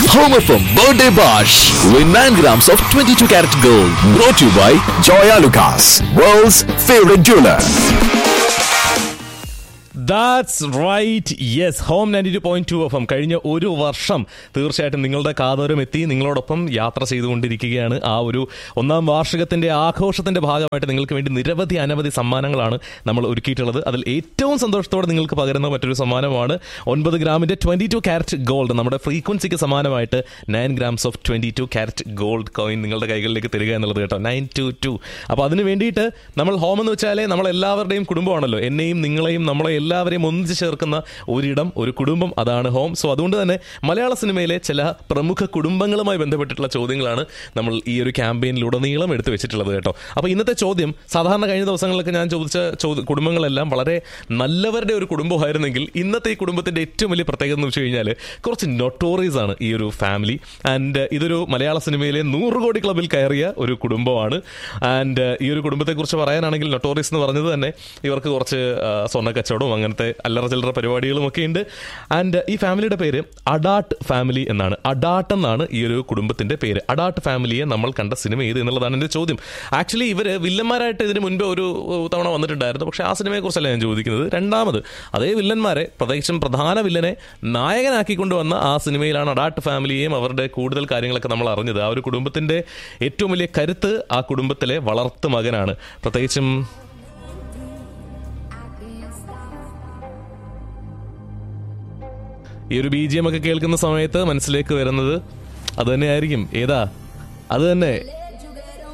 Home FM Birthday Bash. Win 9 grams of 22 karat gold. Brought to you by Joya Lucas, world's favorite jeweler. That's right yes home ninety two point two F M കഴിഞ്ഞ ഒരു വർഷം തീർച്ചയായിട്ടും നിങ്ങളുടെ കാതോരം എത്തി നിങ്ങളോടൊപ്പം യാത്ര ചെയ്തുകൊണ്ടിരിക്കുകയാണ് ആ ഒരു ഒന്നാം വാർഷികത്തിന്റെ ആഘോഷത്തിന്റെ ഭാഗമായിട്ട് നിങ്ങൾക്ക് വേണ്ടി നിരവധി അനവധി സമ്മാനങ്ങളാണ് നമ്മൾ ഒരുക്കിയിട്ടുള്ളത് അതിൽ ഏറ്റവും സന്തോഷത്തോടെ നിങ്ങൾക്ക് പകരുന്ന മറ്റൊരു സമ്മാനമാണ് ഒൻപത് ഗ്രാമിന്റെ ട്വന്റി ടു ക്യാരറ്റ് ഗോൾഡ് നമ്മുടെ ഫ്രീക്വൻസിക്ക് സമാനമായിട്ട് nine grams of twenty two carat gold coin നിങ്ങളുടെ കൈകളിലേക്ക് തരിക എന്നുള്ളത് കേട്ടോ നയൻ ടു ടു അപ്പോൾ അതിന് വേണ്ടിയിട്ട് നമ്മൾ ഹോം എന്ന് വെച്ചാലേ നമ്മൾ എല്ലാവരുടെയും കുടുംബമാണല്ലോ എന്നെയും നിങ്ങളെയും നമ്മളെ എല്ലാവരെയും ഒന്നിച്ച് ചേർക്കുന്ന ഒരിടം ഒരു കുടുംബം അതാണ് ഹോം സോ അതുകൊണ്ട് തന്നെ മലയാള സിനിമയിലെ ചില പ്രമുഖ കുടുംബങ്ങളുമായി ബന്ധപ്പെട്ടിട്ടുള്ള ചോദ്യങ്ങളാണ് നമ്മൾ ഈ ഒരു ക്യാമ്പയിനിലുടനീളം എടുത്തു വെച്ചിട്ടുള്ളത് കേട്ടോ അപ്പോൾ ഇന്നത്തെ ചോദ്യം സാധാരണ കഴിഞ്ഞ ദിവസങ്ങളിലൊക്കെ ഞാൻ ചോദിച്ച ചോദ്യ കുടുംബങ്ങളെല്ലാം വളരെ നല്ലവരുടെ ഒരു കുടുംബമായിരുന്നെങ്കിൽ ഇന്നത്തെ ഈ കുടുംബത്തിന്റെ ഏറ്റവും വലിയ പ്രത്യേകത എന്ന് വെച്ച് കഴിഞ്ഞാൽ കുറച്ച് നൊട്ടോറീസ് ആണ് ഈ ഒരു ഫാമിലി ആൻഡ് ഇതൊരു മലയാള സിനിമയിലെ നൂറ് കോടി ക്ലബിൽ കയറിയ ഒരു കുടുംബമാണ് ആൻഡ് ഈ ഒരു കുടുംബത്തെക്കുറിച്ച് പറയാനാണെങ്കിൽ നൊട്ടോറീസ് എന്ന് പറഞ്ഞത് തന്നെ ഇവർക്ക് കുറച്ച് ആ, സ്വർണ്ണ കച്ചവടവും അങ്ങനത്തെ അല്ലറ ചില്ലറ പരിപാടികളും ഒക്കെ ഉണ്ട് ആൻഡ് ഈ ഫാമിലിയുടെ പേര് അഡാട്ട് ഫാമിലി എന്നാണ് അഡാട്ട് എന്നാണ് ഈ ഒരു കുടുംബത്തിന്റെ പേര് അഡാട്ട് ഫാമിലിയെ നമ്മൾ കണ്ട സിനിമ ഏത് എന്നുള്ളതാണ് എൻ്റെ ചോദ്യം ആക്ച്വലി ഇവര് വില്ലന്മാരായിട്ട് ഇതിന് മുൻപ് ഒരു തവണ വന്നിട്ടുണ്ടായിരുന്നു പക്ഷേ ആ സിനിമയെ കുറിച്ചല്ല ഞാൻ ചോദിക്കുന്നത് രണ്ടാമത് അതേ വില്ലന്മാരെ പ്രത്യേകിച്ചും പ്രധാന വില്ലനെ നായകനാക്കിക്കൊണ്ട് വന്ന ആ സിനിമയിലാണ് അഡാട്ട് ഫാമിലിയെയും അവരുടെ കൂടുതൽ കാര്യങ്ങളൊക്കെ നമ്മൾ അറിഞ്ഞത് ആ ഒരു കുടുംബത്തിന്റെ ഏറ്റവും വലിയ കരുത്ത് ആ കുടുംബത്തിലെ വളർത്തു മകനാണ് പ്രത്യേകിച്ചും ഈ ഒരു ബി ജി എം ഒക്കെ കേൾക്കുന്ന സമയത്ത് മനസ്സിലേക്ക് വരുന്നത് അത് തന്നെയായിരിക്കും ഏതാ അത് തന്നെ